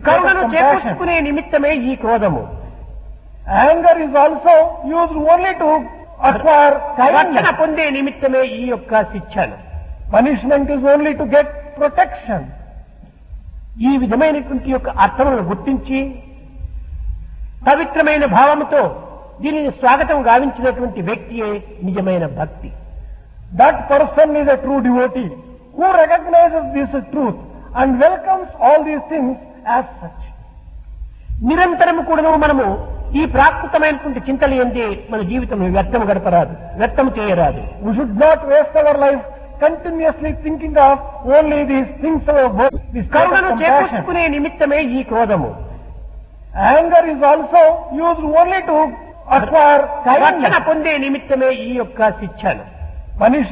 కరుణను compassion. చేకూర్చుకునే నిమిత్తమే ఈ క్రోధము Anger is also used only to acquire రక్షణ kindness. పొందే నిమిత్తమే ఈ యొక్క శిక్షణ Punishment is only to get protection. ఈ విధమైనటువంటి యొక్క అర్థములను గుర్తించి పవిత్రమైన భావముతో దీనిని స్వాగతం గావించినటువంటి వ్యక్తియే నిజమైన భక్తి That person is a true devotee who recognizes this truth and welcomes all these things as such. నిరంతరము కూడా మనము ఈ ప్రాకృతమైనటువంటి చింతలు ఏంటి మన జీవితం వ్యర్థం గడపరాదు వ్యర్థం చేయరాదు We should not waste our life continuously thinking of only these things of both this kind of కరుణను compassion. చేకూర్చుకునే నిమిత్తమే ఈ క్రోధము Anger is also used only to acquire రక్షణ kindness. పొందే నిమిత్తమే ఈ యొక్క శిక్షణ Punishment